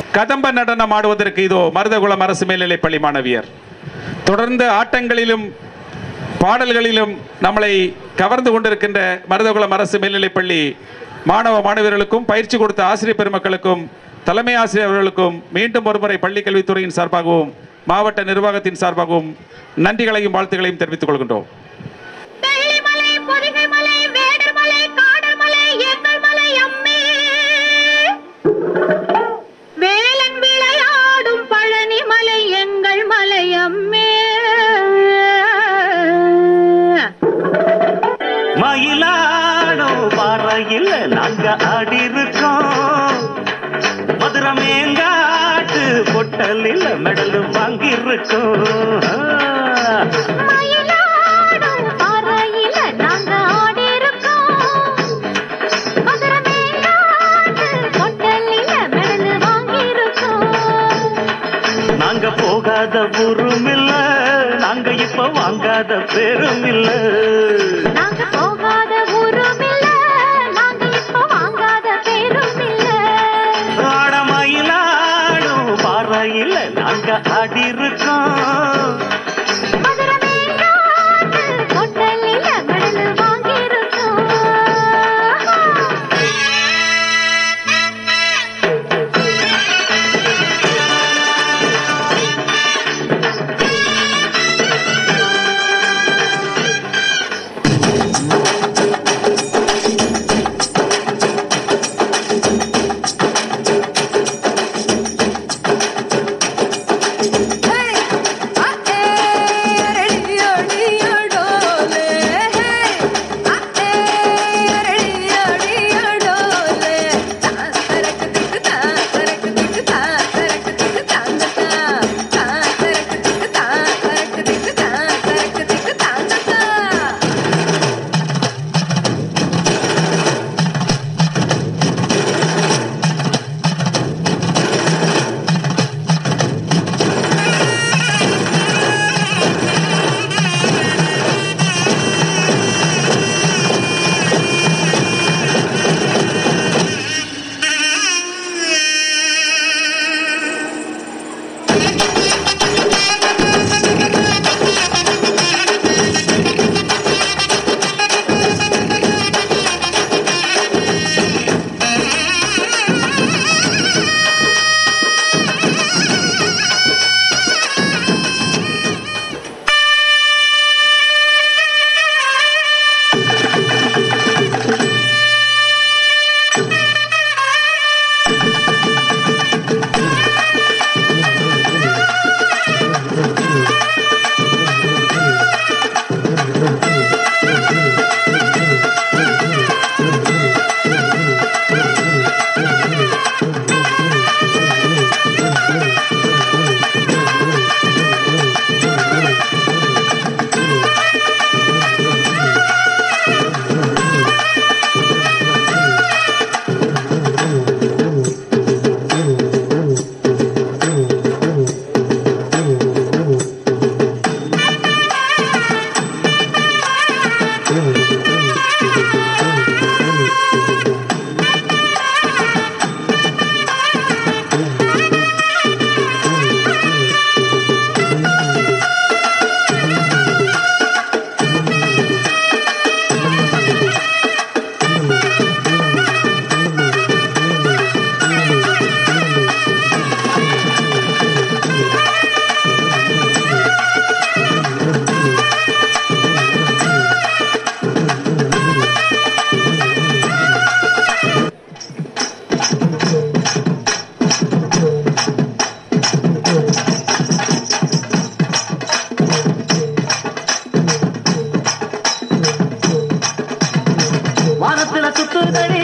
கதம்ப நடனம் ஆடுவதற்கு இதோ மருதகுளம் அரசு மேல்நிலைப் பள்ளி மாணவியர் தொடர்ந்து ஆட்டங்களிலும் பாடல்களிலும் நம்மளை கவர்ந்து கொண்டிருக்கின்ற மருதகுளம் அரசு மேல்நிலைப் பள்ளி மாணவ மாணவியர்களுக்கும் பயிற்சி கொடுத்த ஆசிரியர் பெருமக்களுக்கும் தலைமை ஆசிரியர் அவர்களுக்கும் மீண்டும் ஒருமுறை பள்ளி கல்வித்துறையின் சார்பாகவும் மாவட்ட நிர்வாகத்தின் சார்பாகவும் நன்றிகளையும் வாழ்த்துக்களையும் தெரிவித்துக் கொள்கின்றோம் வெள்ளிமலை, பொதிகைமலை, வேடர்மலை, காடர்மலை, எங்கள் மலை அம்மே. வேலன் விளையாடும் பழனிமலை எங்கள் மலை அம்மே மயிலாடும் பாறையில் நாங்க ஆடி இருக்கோம் மதுரை மேங்காட்டு பொட்டலில் மெடல் வாங்கியிருக்கோம் மயிலாடும் பாறையில நாங்க ஆடியிருக்கோம். மதுரை மேங்காட்டு கொட்டலில மெடலு வாங்கியிருக்கோம். நாங்க போகாத ஊரும் இல்ல நாங்க இப்ப வாங்காத பேரும் இல்ல நாங்க போகாத ஊரும் இல்ல, நாங்க இப்ப வாங்காத பேரும் இல்ல. ஆட மயிலாடும் பாறையில் நாங்க ஆடி இருக்கோம் மதுரை மேங்காட்டு கொட்டலில மெடலு வாங்கியிருக்கோம். வானத்துல சுத்துதடி